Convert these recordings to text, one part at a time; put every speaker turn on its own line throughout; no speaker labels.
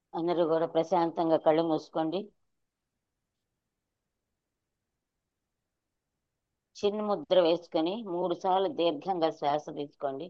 అందరూ కూడా ప్రశాంతంగా కళ్ళు మూసుకోండి చిన్న ముద్ర వేసుకొని మూడు సార్లు దీర్ఘంగా శ్వాస తీసుకోండి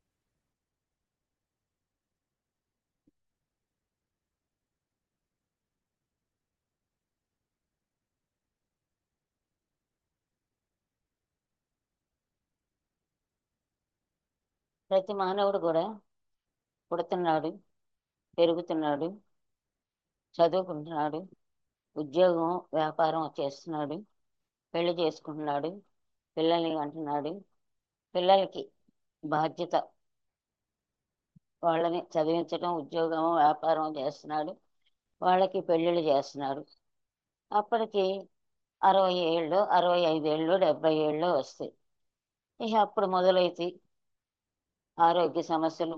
ప్రతి మానవుడు కూడా పుడుతున్నాడు పెరుగుతున్నాడు చదువుకుంటున్నాడు ఉద్యోగం వ్యాపారం చేస్తున్నాడు పెళ్లి చేసుకుంటున్నాడు పిల్లల్ని అంటున్నాడు పిల్లలకి బాధ్యత వాళ్ళని చదివించడం ఉద్యోగం వ్యాపారం చేస్తున్నాడు వాళ్ళకి పెళ్ళిళ్ళు చేస్తున్నాడు అప్పటికి అరవై ఏళ్ళు అరవై ఐదేళ్ళు డెబ్బై ఏళ్ళు వస్తాయి ఇక అప్పుడు మొదలైతే ఆరోగ్య సమస్యలు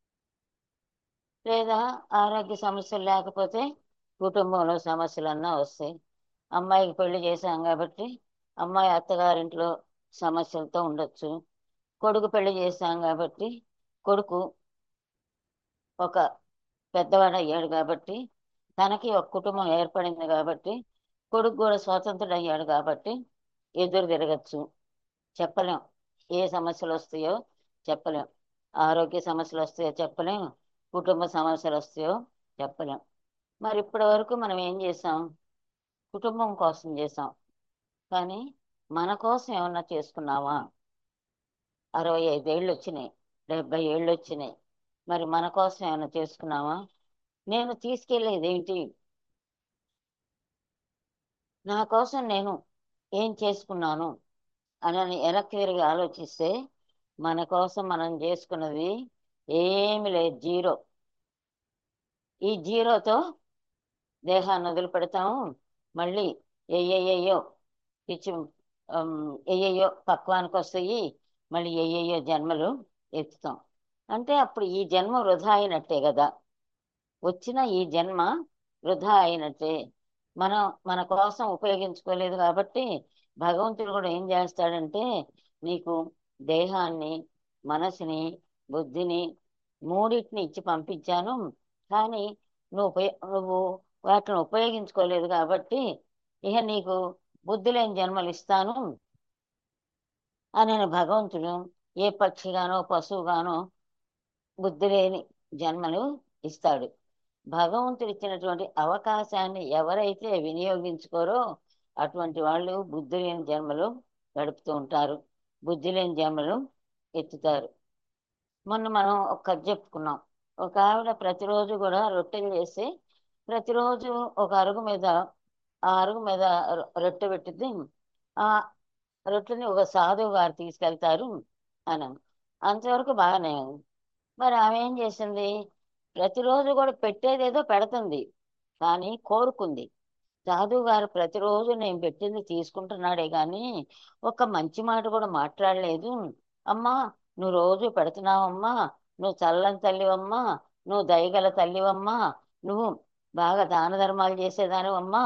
లేదా ఆరోగ్య సమస్యలు లేకపోతే కుటుంబంలో సమస్యలన్నా వస్తాయి అమ్మాయికి పెళ్లి చేశాం కాబట్టి అమ్మాయి అత్తగారింట్లో సమస్యలతో ఉండొచ్చు కొడుకు పెళ్లి చేశాం కాబట్టి కొడుకు ఒక పెద్దవాడు అయ్యాడు కాబట్టి తనకి ఒక కుటుంబం ఏర్పడింది కాబట్టి కొడుకు కూడా స్వాతంత్రుడు అయ్యాడు కాబట్టి ఎదురు తిరగచ్చు చెప్పలేం ఏ సమస్యలు వస్తాయో చెప్పలేం ఆరోగ్య సమస్యలు వస్తాయో చెప్పలేం కుటుంబ సమస్యలు వస్తాయో చెప్పలేం మరి ఇప్పటి వరకు మనం ఏం చేసాం కుటుంబం కోసం చేసాం కానీ మన కోసం ఏమన్నా చేసుకున్నావా అరవై ఐదేళ్ళు వచ్చినాయి డెబ్బై ఏళ్ళు వచ్చినాయి మరి మన కోసం ఏమైనా చేసుకున్నావా నేను తీసుకెళ్ళేది ఏంటి నా కోసం నేను ఏం చేసుకున్నాను అని వెనక్కి తిరిగి ఆలోచిస్తే మన కోసం మనం చేసుకున్నది ఏమి లేదు జీరో ఈ జీరోతో దేహాన్ని వదిలిపెడతాము మళ్ళీ ఏయ్యయ్యో పిచ్చి ఏయ్యయ్యో పక్వానికి వస్తాయి మళ్ళీ ఏయ్యయ్యో జన్మలు ఎత్తుతాం అంటే అప్పుడు ఈ జన్మ వృధా అయినట్టే కదా వచ్చిన ఈ జన్మ వృధా అయినట్టే మనం మన కోసం ఉపయోగించుకోలేదు కాబట్టి భగవంతుడు కూడా ఏం చేస్తాడంటే నీకు దేహాన్ని మనసుని బుద్ధిని మూడింటిని ఇచ్చి పంపించాను కానీ నువ్వు ఉపయో నువ్వు వాటిని ఉపయోగించుకోలేదు కాబట్టి ఇక నీకు బుద్ధి లేని జన్మలు ఇస్తాను అని భగవంతుడు ఏ పక్షిగానో పశువుగానో బుద్ధి లేని జన్మలు ఇస్తాడు భగవంతుడు ఇచ్చినటువంటి అవకాశాన్ని ఎవరైతే వినియోగించుకోరో అటువంటి వాళ్ళు బుద్ధి లేని జన్మలు గడుపుతూ ఉంటారు బుద్ధి లేని జన్మలు ఎత్తుతారు మొన్న మనం ఒక కథ చెప్పుకున్నాం ఒక ఆవిడ ప్రతిరోజు కూడా రొట్టెలు చేసి ప్రతిరోజు ఒక అరుగు మీద ఆ అరుగు మీద రొట్టె పెట్టింది ఆ రొట్టెని ఒక సాధువు గారు తీసుకెళ్తారు అని అంతవరకు బాగానే ఉంది మరి ఆమె ఏం చేసింది ప్రతిరోజు కూడా పెట్టేదేదో పెడుతుంది కానీ కోరుకుంది సాధువు గారు ప్రతిరోజు నేను పెట్టింది తీసుకుంటున్నాడే కానీ ఒక మంచి మాట కూడా మాట్లాడలేదు అమ్మా నువ్వు రోజు పెడుతున్నావమ్మా నువ్వు చల్లని తల్లివమ్మా నువ్వు దయగల తల్లివమ్మా నువ్వు బాగా దాన ధర్మాలు చేసేదానివమ్మా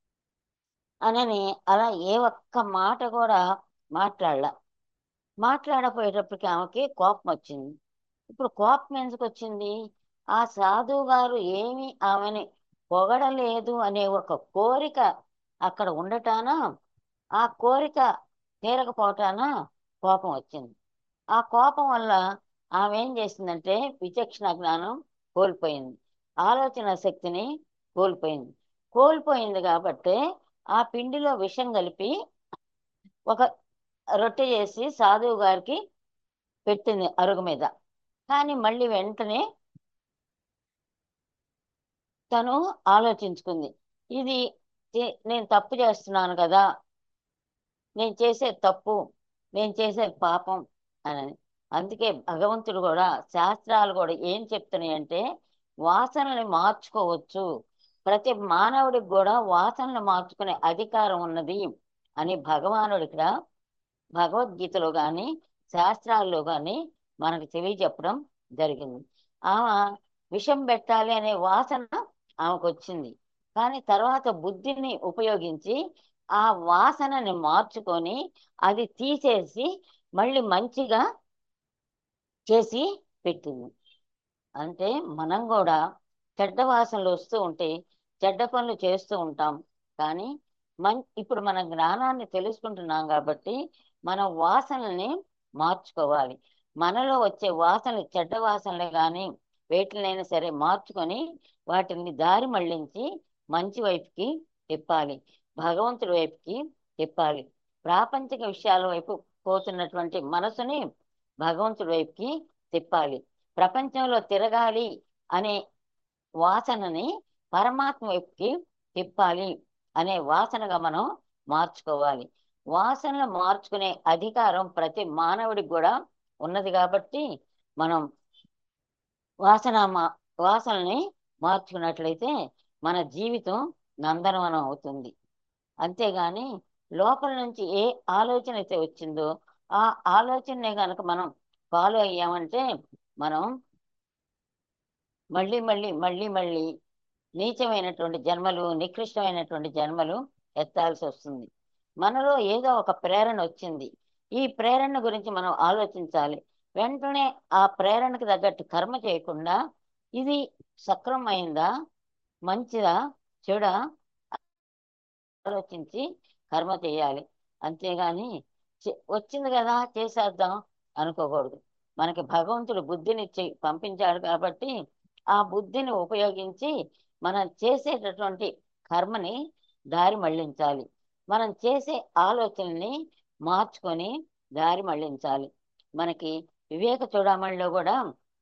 అనని అలా ఏ ఒక్క మాట కూడా మాట్లాడల మాట్లాడపోయేటప్పటికి ఆమెకి కోపం వచ్చింది ఇప్పుడు కోపం ఎందుకు వచ్చింది ఆ సాధువు గారు ఏమి ఆమెని పొగడలేదు అనే ఒక కోరిక అక్కడ ఉండటాన ఆ కోరిక తీరకపోవటాన కోపం వచ్చింది ఆ కోపం వల్ల ఆమె ఏం చేసిందంటే విచక్షణ జ్ఞానం కోల్పోయింది ఆలోచన శక్తిని కోల్పోయింది కోల్పోయింది కాబట్టి ఆ పిండిలో విషం కలిపి ఒక రొట్టె చేసి సాధువు గారికి పెట్టింది అరుగు మీద కానీ మళ్ళీ వెంటనే తను ఆలోచించుకుంది ఇది నేను తప్పు చేస్తున్నాను కదా నేను చేసే తప్పు నేను చేసే పాపం అని అందుకే భగవంతుడు కూడా శాస్త్రాలు కూడా ఏం చెప్తున్నాయంటే వాసనని మార్చుకోవచ్చు ప్రతి మానవుడికి కూడా వాసనలు మార్చుకునే అధికారం ఉన్నది అని భగవానుడు ఇక్కడ భగవద్గీతలో కానీ శాస్త్రాల్లో కానీ మనకు తెలియజెప్పడం జరిగింది ఆమె విషం పెట్టాలి అనే వాసన ఆమెకు వచ్చింది కానీ తర్వాత బుద్ధిని ఉపయోగించి ఆ వాసనని మార్చుకొని అది తీసేసి మళ్ళీ మంచిగా చేసి పెట్టింది అంటే మనం కూడా చెడ్డ వాసనలు వస్తూ ఉంటే చెడ్డ పనులు చేస్తూ ఉంటాం కానీ మన్ ఇప్పుడు మన జ్ఞానాన్ని తెలుసుకుంటున్నాం కాబట్టి మన వాసనల్ని మార్చుకోవాలి మనలో వచ్చే వాసనలు చెడ్డ వాసనలే కానీ వేటినైనా సరే మార్చుకొని వాటిని దారి మళ్లించి మంచి వైపుకి తిప్పాలి భగవంతుడి వైపుకి తిప్పాలి ప్రాపంచిక విషయాల వైపు పోతున్నటువంటి మనసుని భగవంతుడి వైపుకి తిప్పాలి ప్రపంచంలో తిరగాలి అనే వాసనని పరమాత్మ వైపుకి తిప్పాలి అనే వాసనగా మనం మార్చుకోవాలి వాసనలు మార్చుకునే అధికారం ప్రతి మానవుడికి కూడా ఉన్నది కాబట్టి మనం వాసన మా- వాసనని మార్చుకున్నట్లయితే మన జీవితం నందనవనం అవుతుంది అంతేగాని లోపల నుంచి ఏ ఆలోచన అయితే వచ్చిందో ఆ ఆలోచననే కనుక మనం ఫాలో అయ్యామంటే మనం మళ్ళీ మళ్ళీ మళ్ళీ మళ్ళీ నీచమైనటువంటి జన్మలు నికృష్టమైనటువంటి జన్మలు ఎత్తాల్సి వస్తుంది మనలో ఏదో ఒక ప్రేరణ వచ్చింది ఈ ప్రేరణ గురించి మనం ఆలోచించాలి వెంటనే ఆ ప్రేరణకు తగ్గట్టు కర్మ చేయకుండా ఇది సక్రమమైందా మంచిదా చెడా ఆలోచించి కర్మ చేయాలి అంతేగాని చె- వచ్చింది కదా చేసేద్దాం అనుకోకూడదు మనకి భగవంతుడు బుద్ధినిచ్చి పంపించాడు కాబట్టి ఆ బుద్ధిని ఉపయోగించి మనం చేసేటటువంటి కర్మని దారి మళ్లించాలి మనం చేసే ఆలోచనని మార్చుకొని దారి మళ్లించాలి మనకి వివేక చూడమణిలో కూడా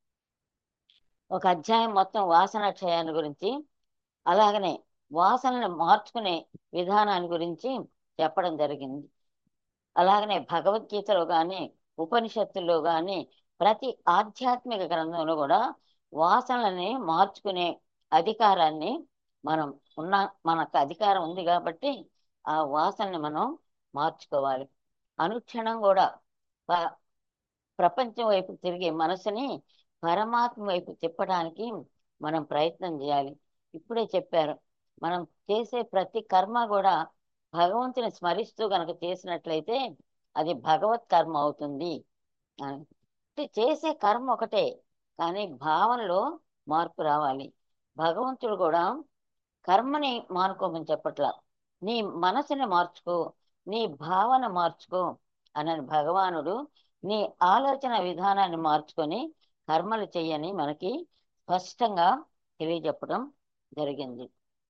ఒక అధ్యాయం మొత్తం వాసనాక్షయాన్ని గురించి అలాగనే వాసనను మార్చుకునే విధానాన్ని గురించి చెప్పడం జరిగింది అలాగనే భగవద్గీతలో కానీ ఉపనిషత్తుల్లో కానీ ప్రతి ఆధ్యాత్మిక గ్రంథంలో కూడా వాసనలని మార్చుకునే అధికారాన్ని మనం ఉన్న మనకు అధికారం ఉంది కాబట్టి ఆ వాసనని మనం మార్చుకోవాలి అనుక్షణం కూడా ప- ప్రపంచం వైపు తిరిగే మనసుని పరమాత్మ వైపు తిప్పడానికి మనం ప్రయత్నం చేయాలి ఇప్పుడే చెప్పారు మనం చేసే ప్రతి కర్మ కూడా భగవంతుని స్మరిస్తూ గనక చేసినట్లయితే అది భగవత్ కర్మ అవుతుంది అని. అంటే చేసే కర్మ ఒకటే కానీ భావనలో మార్పు రావాలి భగవంతుడు కూడా కర్మని మానుకోమని చెప్పట్లా నీ మనసుని మార్చుకో నీ భావన మార్చుకో అని భగవానుడు నీ ఆలోచన విధానాన్ని మార్చుకొని కర్మలు చెయ్యని మనకి స్పష్టంగా తెలియజెప్పడం జరిగింది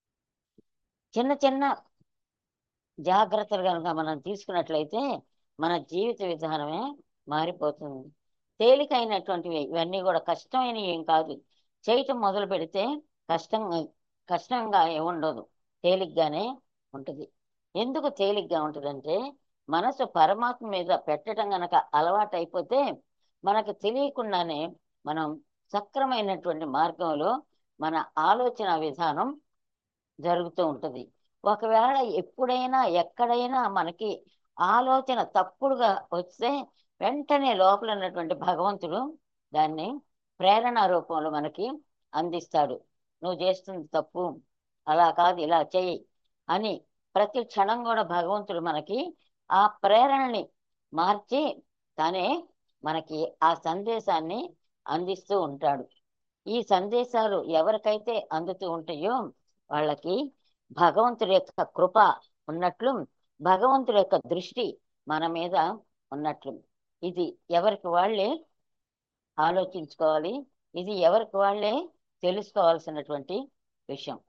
చిన్న చిన్న జాగ్రత్తలు కనుక మనం తీసుకున్నట్లయితే మన జీవిత విధానమే మారిపోతుంది తేలికైనటువంటివి ఇవన్నీ కూడా కష్టమైనవి ఏం కాదు చేయటం మొదలు పెడితే కష్టంగా కష్టంగా ఏముండదు తేలిగ్గానే ఉంటుంది ఎందుకు తేలిగ్గా ఉంటుందంటే మనసు పరమాత్మ మీద పెట్టడం గనక అలవాటు అయిపోతే మనకు తెలియకుండానే మనం సక్రమైనటువంటి మార్గంలో మన ఆలోచన విధానం జరుగుతూ ఉంటుంది ఒకవేళ ఎప్పుడైనా ఎక్కడైనా మనకి ఆలోచన తప్పుడుగా వస్తే వెంటనే లోపల ఉన్నటువంటి భగవంతుడు దాన్ని ప్రేరణ రూపంలో మనకి అందిస్తాడు నువ్వు చేస్తుంది తప్పు అలా కాదు ఇలా చెయ్యి అని ప్రతి క్షణం కూడా భగవంతుడు మనకి ఆ ప్రేరణని మార్చి తనే మనకి ఆ సందేశాన్ని అందిస్తూ ఉంటాడు ఈ సందేశాలు ఎవరికైతే అందుతూ ఉంటాయో వాళ్ళకి భగవంతుడి యొక్క కృప ఉన్నట్లు భగవంతుడి యొక్క దృష్టి మన మీద ఉన్నట్లు ఇది ఎవరికి వాళ్ళే ఆలోచించుకోవాలి ఇది ఎవరికి వాళ్ళే తెలుసుకోవాల్సినటువంటి విషయం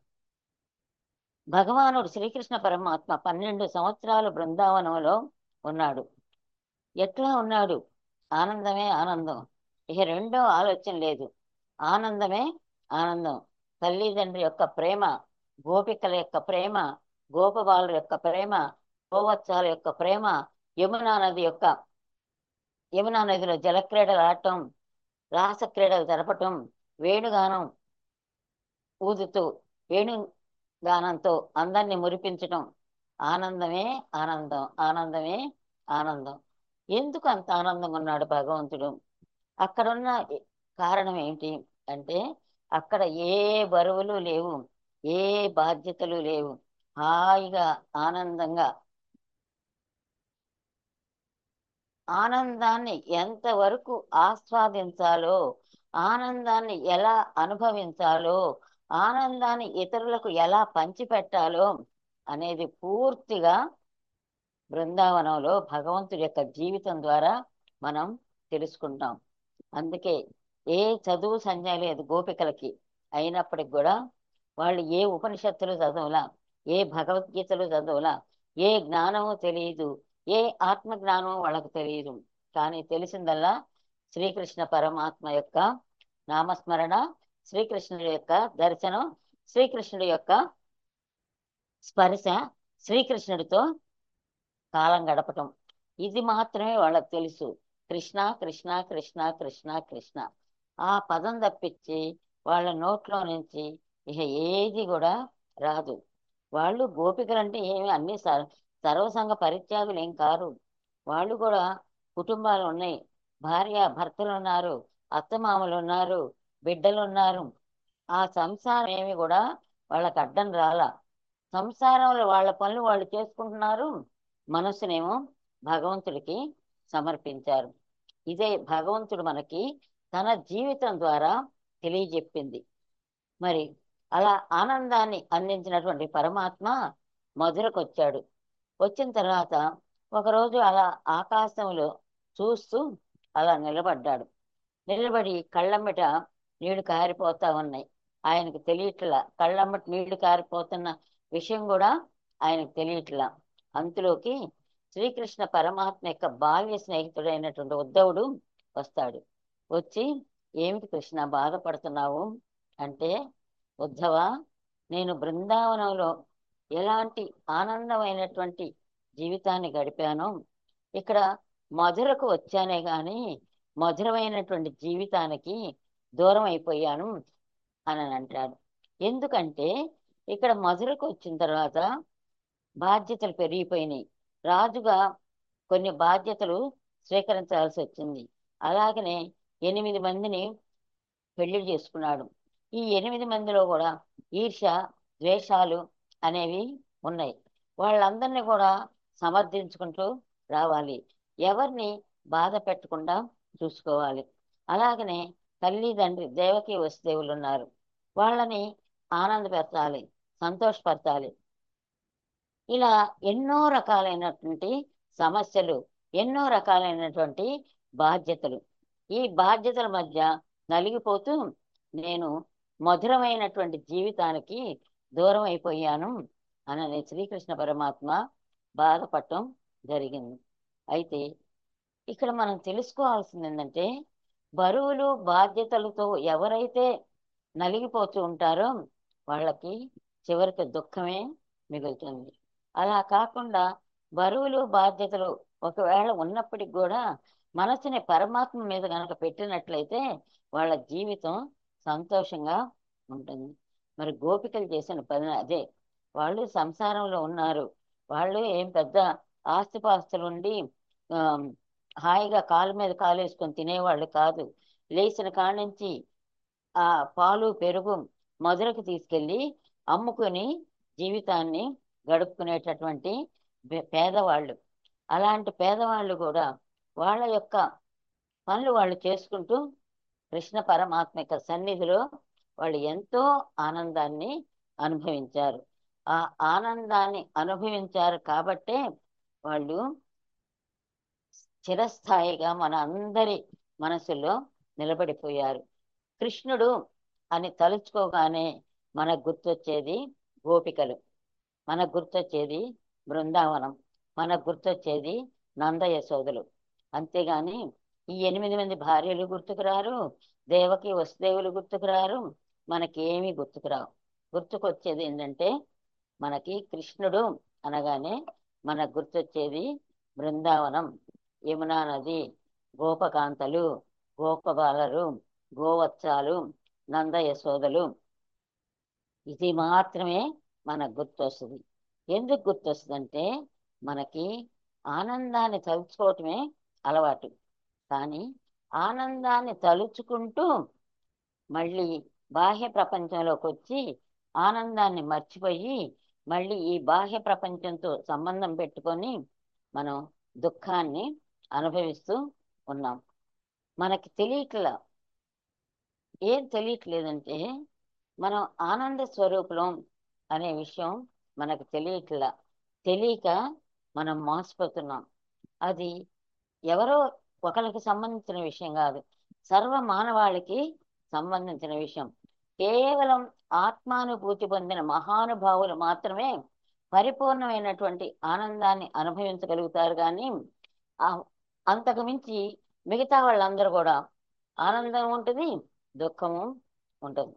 భగవానుడు శ్రీకృష్ణ పరమాత్మ పన్నెండు సంవత్సరాలు బృందావనంలో ఉన్నాడు ఎట్లా ఉన్నాడు ఆనందమే ఆనందం ఇక రెండో ఆలోచన లేదు ఆనందమే ఆనందం తల్లిదండ్రి యొక్క ప్రేమ గోపికల యొక్క ప్రేమ గోపబాలుల యొక్క ప్రేమ గోవత్సాల యొక్క ప్రేమ యమునా నది యొక్క యమునా నదిలో జలక్రీడలు ఆడటం రాస క్రీడలు జరపటం వేణుగానం ఊదుతూ వేణుగానంతో అందరినీ మురిపించటం ఆనందమే ఆనందం ఆనందమే ఆనందం ఎందుకు అంత ఆనందంగా ఉన్నాడు భగవంతుడు అక్కడున్న కారణం ఏంటి అంటే అక్కడ ఏ బరువులు లేవు ఏ బాధ్యతలు లేవు హాయిగా ఆనందంగా ఆనందాన్ని ఎంతవరకు ఆస్వాదించాలో ఆనందాన్ని ఎలా అనుభవించాలో ఆనందాన్ని ఇతరులకు ఎలా పంచిపెట్టాలో అనేది పూర్తిగా బృందావనంలో భగవంతుడి యొక్క జీవితం ద్వారా మనం తెలుసుకుంటాం అందుకే ఏ చదువు సంధ్య లేదు గోపికలకి అయినప్పటికి కూడా వాళ్ళు ఏ ఉపనిషత్తులు చదవలా ఏ భగవద్గీతలు చదవలా ఏ జ్ఞానము తెలియదు ఏ ఆత్మ జ్ఞానము వాళ్ళకు తెలియదు కానీ తెలిసిందల్లా శ్రీకృష్ణ పరమాత్మ యొక్క నామస్మరణ శ్రీకృష్ణుడి యొక్క దర్శనం శ్రీకృష్ణుడి యొక్క స్పర్శ శ్రీకృష్ణుడితో కాలం గడపటం ఇది మాత్రమే వాళ్ళకి తెలుసు కృష్ణ కృష్ణ కృష్ణ కృష్ణ కృష్ణ ఆ పదం తప్పించి వాళ్ళ నోట్లో నుంచి ఇక ఏది కూడా రాదు వాళ్ళు గోపికలంటే ఏమి అన్ని సర్ సర్వసంగ పరిత్యాగులు ఏం కారు వాళ్ళు కూడా కుటుంబాలు ఉన్నాయి భార్య భర్తలు ఉన్నారు అత్తమామలు ఉన్నారు బిడ్డలు ఉన్నారు ఆ సంసారం ఏమి కూడా వాళ్ళకి అడ్డం రాలా సంసారంలో వాళ్ళ పనులు వాళ్ళు చేసుకుంటున్నారు మనసునేమో భగవంతుడికి సమర్పించారు ఇదే భగవంతుడు మనకి తన జీవితం ద్వారా తెలియజెప్పింది మరి అలా ఆనందాన్ని అందించినటువంటి పరమాత్మ మధురకు వచ్చాడు వచ్చిన తర్వాత ఒకరోజు అలా ఆకాశంలో చూస్తూ అలా నిలబడ్డాడు నిలబడి కళ్ళమ్మట నీళ్లు కారిపోతా ఉన్నాయి ఆయనకు తెలియట్లా కళ్ళమ్మట నీళ్లు కారిపోతున్న విషయం కూడా ఆయనకు తెలియట్లా అంతలోకి శ్రీకృష్ణ పరమాత్మ యొక్క బాల్య స్నేహితుడైనటువంటి ఉద్ధవుడు వస్తాడు వచ్చి ఏమిటి కృష్ణ బాధపడుతున్నావు అంటే ఉద్ధవ నేను బృందావనంలో ఎలాంటి ఆనందమైనటువంటి జీవితాన్ని గడిపాను ఇక్కడ మధురకు వచ్చానే గాని మధురమైనటువంటి జీవితానికి దూరం అయిపోయాను అని అంటాడు ఎందుకంటే ఇక్కడ మధురకు వచ్చిన తర్వాత బాధ్యతలు పెరిగిపోయినాయి రాజుగా కొన్ని బాధ్యతలు స్వీకరించాల్సి వచ్చింది అలాగనే ఎనిమిది మందిని పెళ్లి చేసుకున్నాడు ఈ ఎనిమిది మందిలో కూడా ఈర్ష ద్వేషాలు అనేవి ఉన్నాయి వాళ్ళందరినీ కూడా సమర్థించుకుంటూ రావాలి ఎవరిని బాధ పెట్టకుండా చూసుకోవాలి అలాగనే తల్లి తండ్రి దేవకి వసుదేవులు ఉన్నారు వాళ్ళని ఆనందపెట్టాలి సంతోషపరచాలి ఇలా ఎన్నో రకాలైనటువంటి సమస్యలు ఎన్నో రకాలైనటువంటి బాధ్యతలు ఈ బాధ్యతల మధ్య నలిగిపోతూ నేను మధురమైనటువంటి జీవితానికి దూరం అయిపోయాను అని శ్రీకృష్ణ పరమాత్మ బాధపడటం జరిగింది అయితే ఇక్కడ మనం తెలుసుకోవాల్సింది ఏంటంటే బరువులు బాధ్యతలతో ఎవరైతే నలిగిపోతూ ఉంటారో వాళ్ళకి చివరికి దుఃఖమే మిగులుతుంది అలా కాకుండా బరువులు బాధ్యతలు ఒకవేళ ఉన్నప్పటికి కూడా మనసుని పరమాత్మ మీద కనుక పెట్టినట్లయితే వాళ్ళ జీవితం సంతోషంగా ఉంటుంది మరి గోపికలు చేసిన పని అదే వాళ్ళు సంసారంలో ఉన్నారు వాళ్ళు ఏం పెద్ద ఆస్తిపాస్తులు ఉండి ఆ, హాయిగా కాలు మీద కాలు వేసుకొని తినేవాళ్ళు కాదు లేచిన కాడ నుంచి ఆ పాలు పెరుగు మధురకు తీసుకెళ్ళి అమ్ముకొని జీవితాన్ని గడుపుకునేటటువంటి పే- పేదవాళ్ళు అలాంటి పేదవాళ్ళు కూడా వాళ్ళ యొక్క పనులు వాళ్ళు చేసుకుంటూ కృష్ణ పరమాత్మ యొక్క సన్నిధిలో వాళ్ళు ఎంతో ఆనందాన్ని అనుభవించారు ఆ ఆనందాన్ని అనుభవించారు కాబట్టే వాళ్ళు చిరస్థాయిగా మన అందరి మనసులో నిలబడిపోయారు కృష్ణుడు అని తలుచుకోగానే మనకు గుర్తొచ్చేది గోపికలు మనకు గుర్తొచ్చేది బృందావనం మనకు గుర్తొచ్చేది నంద యశోదలు అంతేగాని ఈ ఎనిమిది మంది భార్యలు గుర్తుకురారు దేవకి వసుదేవులు గుర్తుకురారు మనకి ఏమీ గుర్తుకురావు గుర్తుకొచ్చేది ఏంటంటే మనకి కృష్ణుడు అనగానే మనకు గుర్తొచ్చేది బృందావనం యమునా నది గోపకాంతలు గోపబాలరు గోవత్సాలు నంద యశోదలు ఇది మాత్రమే మనకు గుర్తొస్తుంది ఎందుకు గుర్తొస్తుందంటే మనకి ఆనందాన్ని తలుచుకోవటమే అలవాటు కానీ ఆనందాన్ని తలుచుకుంటూ మళ్ళీ బాహ్య ప్రపంచంలోకి వచ్చి ఆనందాన్ని మర్చిపోయి మళ్ళీ ఈ బాహ్య ప్రపంచంతో సంబంధం పెట్టుకొని మనం దుఃఖాన్ని అనుభవిస్తూ ఉన్నాం మనకి తెలియట్లా ఏం తెలియట్లేదంటే మనం ఆనంద స్వరూపులం అనే విషయం మనకు తెలియట్లా తెలియక మనం మోసపోతున్నాం అది ఎవరో ఒకరికి సంబంధించిన విషయం కాదు సర్వ మానవాళికి సంబంధించిన విషయం కేవలం ఆత్మానుభూతి పొందిన మహానుభావులు మాత్రమే పరిపూర్ణమైనటువంటి ఆనందాన్ని అనుభవించగలుగుతారు కానీ ఆ- అంతకు మించి మిగతా వాళ్ళందరూ కూడా ఆనందం ఉంటుంది దుఃఖము ఉంటుంది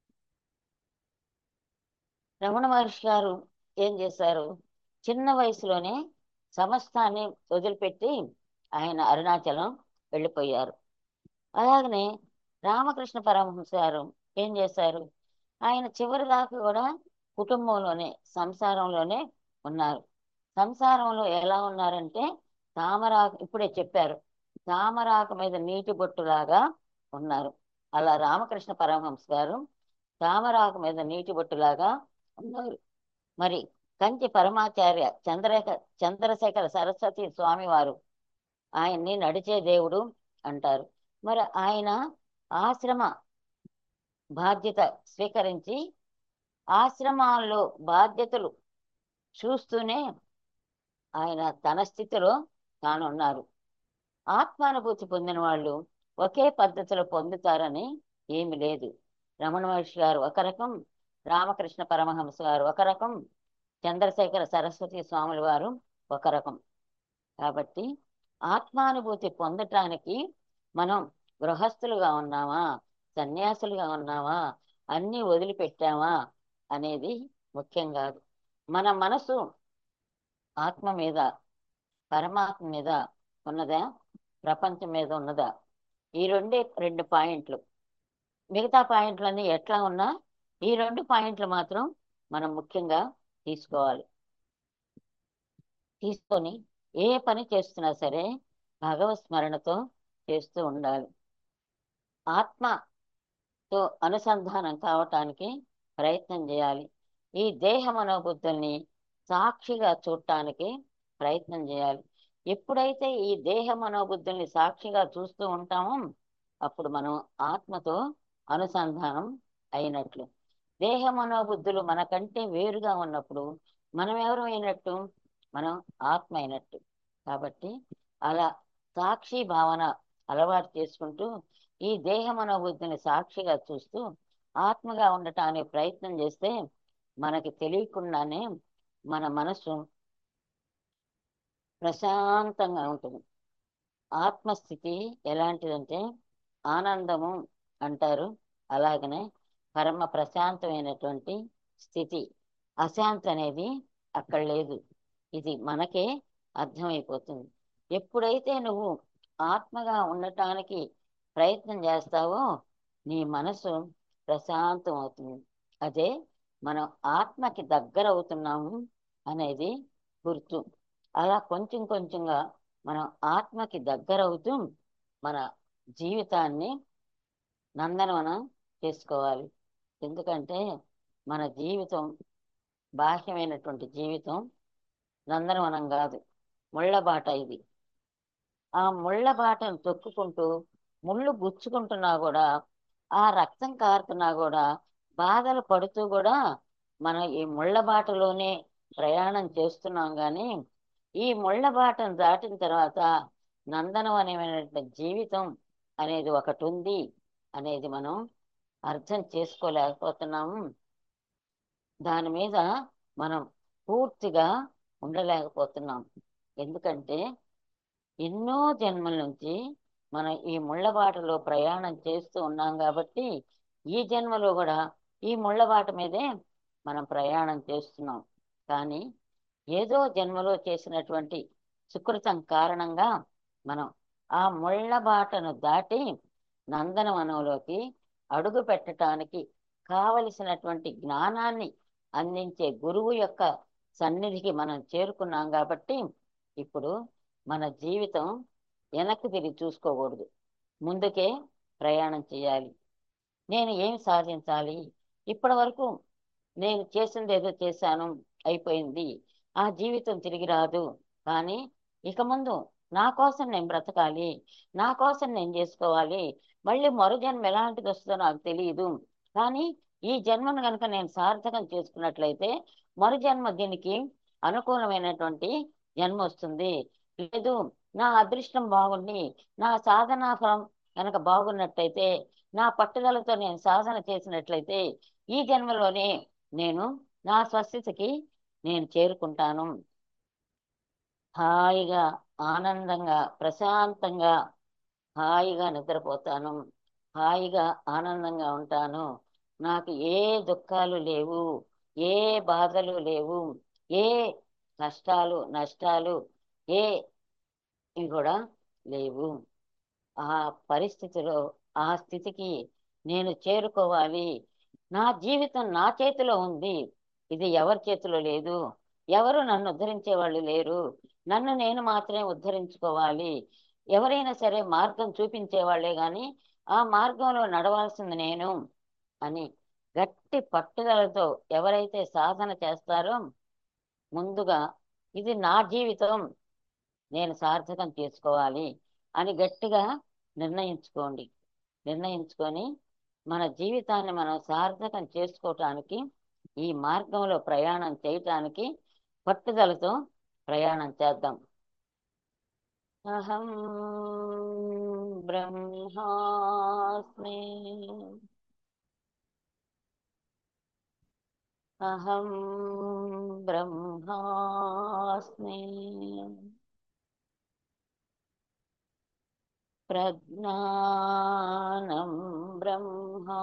రమణ మహర్షి గారు ఏం చేశారు చిన్న వయసులోనే సమస్తాన్ని వదిలిపెట్టి ఆయన అరుణాచలం వెళ్ళిపోయారు అలాగనే రామకృష్ణ పరమహంస గారు ఏం చేశారు ఆయన చివరి దాకా కూడా కుటుంబంలోనే సంసారంలోనే ఉన్నారు సంసారంలో ఎలా ఉన్నారంటే తామరాకు ఇప్పుడే చెప్పారు తామరాకు మీద నీటి బొట్టులాగా ఉన్నారు అలా రామకృష్ణ పరమహంస గారు తామరాకు మీద నీటి బొట్టులాగా ఉన్నారు మరి కంచి పరమాచార్య చంద్రశేఖర చంద్రశేఖర సరస్వతి స్వామి వారు ఆయన్ని నడిచే దేవుడు అంటారు మరి ఆయన ఆశ్రమ బాధ్యత స్వీకరించి ఆశ్రమాల్లో బాధ్యతలు చూస్తూనే ఆయన తన స్థితిలో తానున్నారు ఆత్మానుభూతి పొందిన వాళ్ళు ఒకే పద్ధతిలో పొందుతారని ఏమి లేదు రమణ మహర్షి గారు ఒక రకం రామకృష్ణ పరమహంస గారు ఒక రకం చంద్రశేఖర సరస్వతి స్వాముల వారు ఒక రకం కాబట్టి ఆత్మానుభూతి పొందటానికి మనం గృహస్థులుగా ఉన్నామా సన్యాసులుగా ఉన్నామా అన్నీ వదిలిపెట్టామా అనేది ముఖ్యం కాదు మన మనసు ఆత్మ మీద పరమాత్మ మీద ఉన్నదా ప్రపంచం మీద ఉన్నదా ఈ రెండే రెండు పాయింట్లు మిగతా పాయింట్లన్నీ ఎట్లా ఉన్నా ఈ రెండు పాయింట్లు మాత్రం మనం ముఖ్యంగా తీసుకోవాలి తీసుకొని ఏ పని చేస్తున్నా సరే భగవత్ స్మరణతో చేస్తూ ఉండాలి ఆత్మతో అనుసంధానం కావటానికి ప్రయత్నం చేయాలి ఈ దేహ మనోబుద్ధుల్ని సాక్షిగా చూడటానికి ప్రయత్నం చేయాలి ఎప్పుడైతే ఈ దేహ మనోబుద్ధుల్ని సాక్షిగా చూస్తూ ఉంటామో అప్పుడు మనం ఆత్మతో అనుసంధానం అయినట్లు దేహ మనోబుద్ధులు మనకంటే వేరుగా ఉన్నప్పుడు మనం ఎవరు అయినట్టు మనం ఆత్మ అయినట్టు కాబట్టి అలా సాక్షి భావన అలవాటు చేసుకుంటూ ఈ దేహ మనోబుద్ధిని సాక్షిగా చూస్తూ ఆత్మగా ఉండటానికి ప్రయత్నం చేస్తే మనకి తెలియకుండానే మన మనసు ప్రశాంతంగా ఉంటుంది ఆత్మస్థితి ఎలాంటిదంటే ఆనందము అంటారు అలాగనే పరమ ప్రశాంతమైనటువంటి స్థితి అశాంతి అనేది అక్కడ లేదు ఇది మనకే అర్థమైపోతుంది ఎప్పుడైతే నువ్వు ఆత్మగా ఉండటానికి ప్రయత్నం చేస్తావో నీ మనసు ప్రశాంతం అవుతుంది అదే మనం ఆత్మకి దగ్గర అవుతున్నాము అనేది గుర్తు అలా కొంచెం కొంచెంగా మనం ఆత్మకి దగ్గర అవుతూ మన జీవితాన్ని నందనవనం చేసుకోవాలి ఎందుకంటే మన జీవితం బాహ్యమైనటువంటి జీవితం నందనవనం కాదు ముళ్ళబాట ఇది ఆ ముళ్ళ బాటను తొక్కుకుంటూ ముళ్ళు గుచ్చుకుంటున్నా కూడా ఆ రక్తం కారుతున్నా కూడా బాధలు పడుతూ కూడా మనం ఈ ముళ్ళ బాటలోనే ప్రయాణం చేస్తున్నాం కానీ ఈ ముళ్ళ బాటను దాటిన తర్వాత నందనవనమైనటువంటి జీవితం అనేది ఒకటి ఉంది అనేది మనం అర్థం చేసుకోలేకపోతున్నాము దాని మీద మనం పూర్తిగా ఉండలేకపోతున్నాం ఎందుకంటే ఎన్నో జన్మల నుంచి మనం ఈ ముళ్ళబాటలో ప్రయాణం చేస్తూ ఉన్నాం కాబట్టి ఈ జన్మలో కూడా ఈ ముళ్ళబాట మీదే మనం ప్రయాణం చేస్తున్నాం కానీ ఏదో జన్మలో చేసినటువంటి సుకృతం కారణంగా మనం ఆ ముళ్ళబాటను దాటి నందనవనంలోకి అడుగు పెట్టడానికి కావలసినటువంటి జ్ఞానాన్ని అందించే గురువు యొక్క సన్నిధికి మనం చేరుకున్నాం కాబట్టి ఇప్పుడు మన జీవితం వెనక్కి తిరిగి చూసుకోకూడదు ముందుకే ప్రయాణం చేయాలి నేను ఏం సాధించాలి ఇప్పటి వరకు నేను చేసింది ఏదో చేశాను అయిపోయింది ఆ జీవితం తిరిగి రాదు కానీ ఇక ముందు నా కోసం నేను బ్రతకాలి నా కోసం నేను చేసుకోవాలి మళ్ళీ మరు జన్మ ఎలాంటిది వస్తుందో నాకు తెలియదు కానీ ఈ జన్మను కనుక నేను సార్థకం చేసుకున్నట్లయితే మరు జన్మ దీనికి అనుకూలమైనటువంటి జన్మ వస్తుంది లేదు నా అదృష్టం బాగుండి నా సాధనా ఫలం కనుక బాగున్నట్టయితే నా పట్టుదలతో నేను సాధన చేసినట్లయితే ఈ జన్మలోనే నేను నా స్వస్థితికి నేను చేరుకుంటాను హాయిగా ఆనందంగా ప్రశాంతంగా హాయిగా నిద్రపోతాను హాయిగా ఆనందంగా ఉంటాను నాకు ఏ దుఃఖాలు లేవు ఏ బాధలు లేవు ఏ కష్టాలు నష్టాలు ఏ ఇవి కూడా లేవు ఆ పరిస్థితిలో ఆ స్థితికి నేను చేరుకోవాలి నా జీవితం నా చేతిలో ఉంది ఇది ఎవరి చేతిలో లేదు ఎవరు నన్ను ఉద్ధరించే వాళ్ళు లేరు నన్ను నేను మాత్రమే ఉద్ధరించుకోవాలి ఎవరైనా సరే మార్గం చూపించే వాళ్ళే గాని ఆ మార్గంలో నడవాల్సింది నేను అని గట్టి పట్టుదలతో ఎవరైతే సాధన చేస్తారో ముందుగా ఇది నా జీవితం నేను సార్థకం చేసుకోవాలి అని గట్టిగా నిర్ణయించుకోండి నిర్ణయించుకొని మన జీవితాన్ని మనం సార్థకం చేసుకోవటానికి ఈ మార్గంలో ప్రయాణం చేయటానికి పట్టుదలతో ప్రయాణం చేద్దాం అహం బ్రహ్మాస్మి అహం బ్రహ్మాస్మి ప్రజ్ఞానం బ్రహ్మా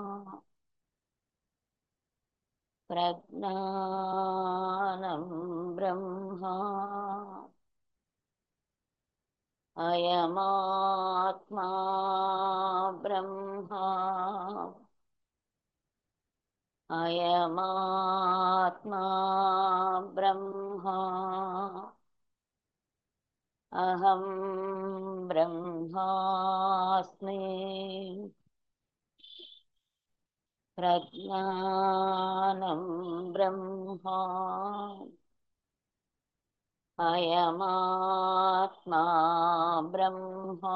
ప్రజ్ఞానం బ్రహ్మా అయమాత్మా బ్రహ్మా అయమాత్మా బ్రహ్మా అహం బ్రహ్మాస్మి ప్రజ్ఞానం బ్రహ్మా అయమాత్మా బ్రహ్మా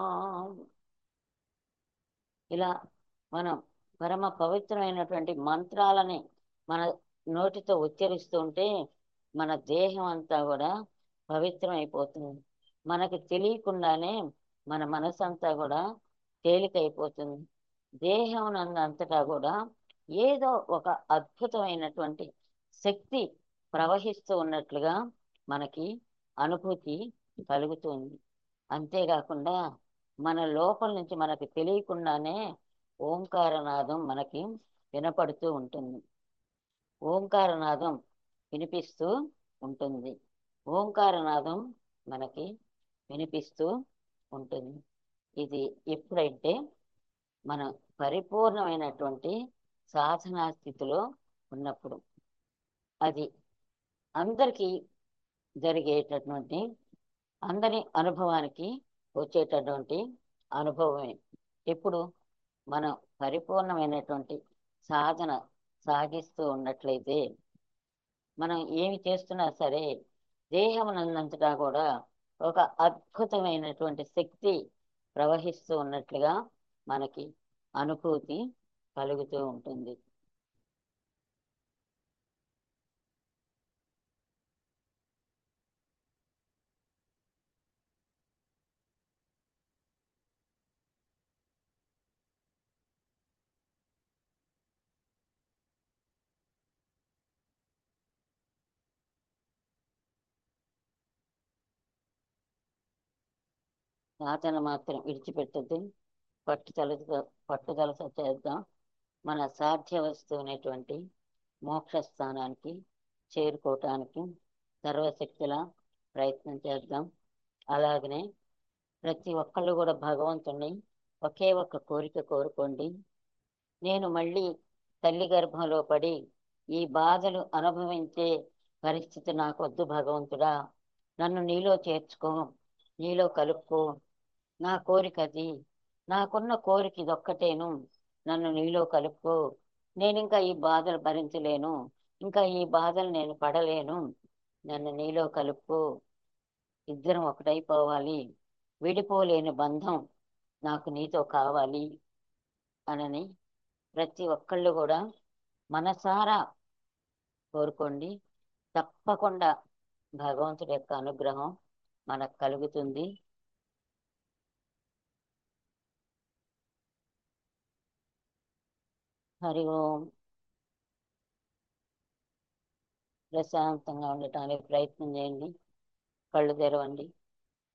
ఇలా మనం పరమ పవిత్రమైనటువంటి మంత్రాలని మన నోటితో ఉచ్చరిస్తూ ఉంటే మన దేహం అంతా కూడా పవిత్రమైపోతుంది మనకు తెలియకుండానే మన మనసు అంతా కూడా తేలికైపోతుంది దేహం నందంతటా కూడా ఏదో ఒక అద్భుతమైనటువంటి శక్తి ప్రవహిస్తూ ఉన్నట్లుగా మనకి అనుభూతి కలుగుతుంది అంతేకాకుండా మన లోపల నుంచి మనకి తెలియకుండానే ఓంకారనాదం మనకి వినపడుతూ ఉంటుంది ఓంకారనాదం వినిపిస్తూ ఉంటుంది ఓంకారనాదం మనకి వినిపిస్తూ ఉంటుంది ఇది ఎప్పుడంటే మన పరిపూర్ణమైనటువంటి సాధనా స్థితిలో ఉన్నప్పుడు అది అందరికీ జరిగేటటువంటి అందరి అనుభవానికి వచ్చేటటువంటి అనుభవమే ఎప్పుడు మనం పరిపూర్ణమైనటువంటి సాధన సాగిస్తూ ఉన్నట్లయితే మనం ఏమి చేస్తున్నా సరే దేహం నందంతటా కూడా ఒక అద్భుతమైనటువంటి శక్తి ప్రవహిస్తూ ఉన్నట్లుగా మనకి అనుభూతి కలుగుతూ ఉంటుంది సాధన మాత్రం విడిచిపెట్టద్దు పట్టుదలతో పట్టుదలతో చేద్దాం మన సాధ్య వస్తువునేటువంటి మోక్ష స్థానానికి చేరుకోవటానికి సర్వశక్తుల ప్రయత్నం చేద్దాం అలాగనే ప్రతి ఒక్కళ్ళు కూడా భగవంతుణ్ణి ఒకే ఒక్క కోరిక కోరుకోండి నేను మళ్ళీ తల్లి గర్భంలో పడి ఈ బాధలు అనుభవించే పరిస్థితి నాకు వద్దు భగవంతుడా నన్ను నీలో చేర్చుకో నీలో కలుపుకో నా కోరిక అది నాకున్న కోరిక ఇదొక్కటేను నన్ను నీలో కలుపుకో నేను ఇంకా ఈ బాధలు భరించలేను ఇంకా ఈ బాధలు నేను పడలేను నన్ను నీలో కలుపుకో ఇద్దరం ఒకటైపోవాలి విడిపోలేని బంధం నాకు నీతో కావాలి అనని ప్రతి ఒక్కళ్ళు కూడా మనసారా కోరుకోండి తప్పకుండా భగవంతుడి యొక్క అనుగ్రహం మనకు కలుగుతుంది హరి ఓం ప్రశాంతంగా ఉండటానికి ప్రయత్నం చేయండి కళ్ళు తెరవండి